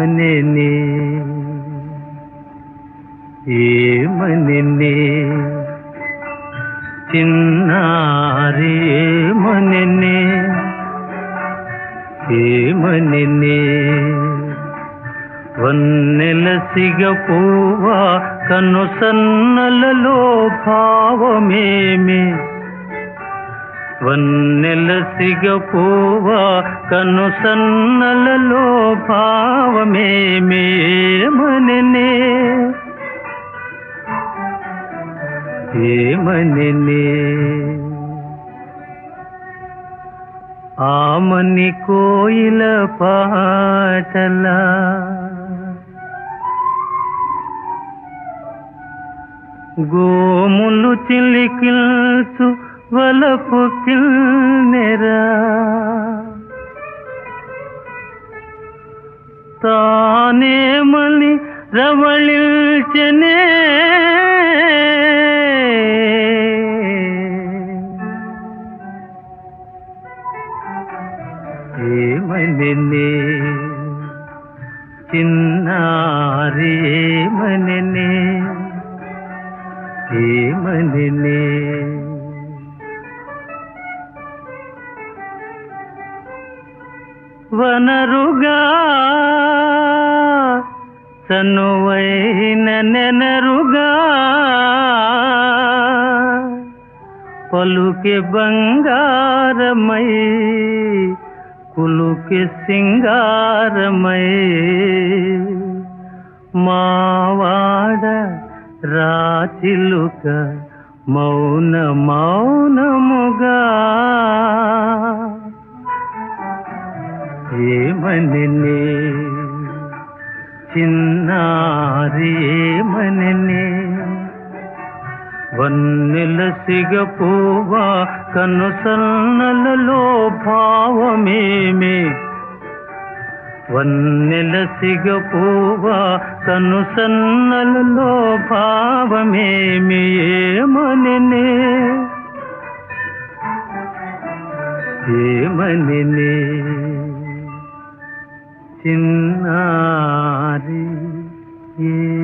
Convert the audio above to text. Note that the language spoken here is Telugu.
ఏమనెనే ఏమనెనే చిన్నారి ఏమనెనే ఏమనెనే వన్నెల సిగ పువ్వా కన్ను సన్నలలో భావమేమి వన్నెల సిగ పువ్వా కన్ను సన్నలలో భావమేమి ఏమనెనే ఏమనెనే ఆమని కోయిల పాటలా గోములు చిలికిల్చు వలపు కిల్నెరా తానేమని రవళిల్చనే ఏమనెనే చిన్నారి ఏమనెనే ఏమనెనే వనరుగా చనువైన నెనరుగా పలుకే బంగారమై కులుకే సింగారమై మావాడ రాచిలుక మౌన మౌనముగా ఏమనెనే చిన్నారి ఏమనెనే వన్నెల సిగ పువ్వా కన్ను సన్నలలో భావమేమే వన్నెల సిగ పువ్వా కన్ను సన్నలలో భావమేమి ఏమనెనే ఏమనెనే చిన్నారి ఏ